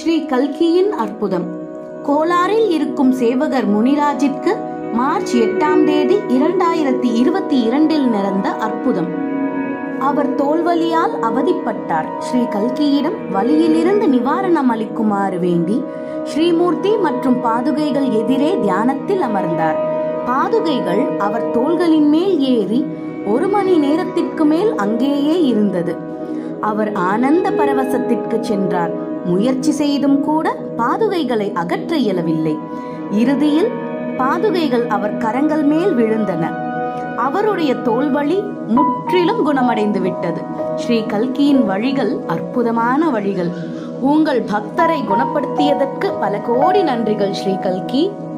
ஸ்ரீ கல்கியின் அற்புதம் கோலாரில் இருக்கும் சேவகர் முனிராஜிற்கு மார்ச் எட்டாம் தேதி இரண்டாயிரத்தி இருபத்தி இரண்டில் நடந்த அற்புதம் அவர் தோல்வலியால் அவதிப்பட்டார் ஸ்ரீ கல்கியிடம் வலியிலிருந்து நிவாரணம் அளிக்குமாறு வேண்டி ஸ்ரீமூர்த்தி மற்றும் பாதுகைகள் எதிரே தியானத்தில் அமர்ந்தார் பாதுகைகள் அவர் தோள்களின் மேல் ஏறி ஒரு மணி நேரத்திற்கு மேல் அங்கேயே இருந்தது அவர் ஆனந்த பரவசத்திற்கு சென்றார் முயற்சி செய்தும் கூட பாதுகைகளை அகற்ற இயலவில்லை இறுதியில் பாதுகைகள் அவர் கரங்கள் மேல் விழுந்தன அவருடைய தோல்வழி முற்றிலும் குணமடைந்து விட்டது ஸ்ரீ கல்கியின் வழிகள் அற்புதமான வழிகள் உங்கள் பக்தரை குணப்படுத்தியதற்கு பல கோடி நன்றிகள் ஸ்ரீ கல்கி